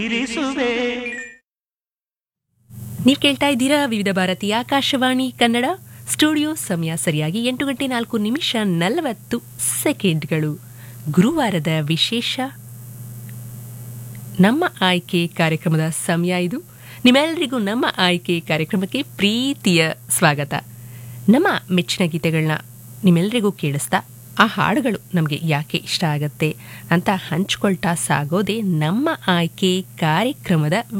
ಇರಿಸುವೆ ನೀವು ಕೇಳ್ತಾ ಇದ್ದೀರಾ ವಿವಿಧ ಭಾರತಿ ಆಕಾಶವಾಣಿ ಕನ್ನಡ ಸ್ಟುಡಿಯೋ ಸಮಯ ಸರಿಯಾಗಿ ಎಂಟು ಗಂಟೆ ನಾಲ್ಕು ನಿಮಿಷ ನಲವತ್ತು ಸೆಕೆಂಡ್ಗಳು ಗುರುವಾರದ ವಿಶೇಷ ನಮ್ಮ ಆಯ್ಕೆ ಕಾರ್ಯಕ್ರಮದ ಸಮಯ ಇದು ನಿಮ್ಮೆಲ್ಲರಿಗೂ ನಮ್ಮ ಆಯ್ಕೆ ಕಾರ್ಯಕ್ರಮಕ್ಕೆ ಪ್ರೀತಿಯ ಸ್ವಾಗತ ನಮ್ಮ ಮೆಚ್ಚಿನ ಗೀತೆಗಳನ್ನ ನಿಮ್ಮೆಲ್ಲರಿಗೂ ಕೇಳಿಸ್ತಾ ಆ ಹಾಡುಗಳು ನಮಗೆ ಯಾಕೆ ಇಷ್ಟ ಆಗತ್ತೆ ಅಂತ ಹಂಚ್ಕೊಳ್ತಾ ಸಾಗೋದೇ ನಮ್ಮ ಆಯ್ಕೆ ಕಾರ್ಯಕ್ರಮದ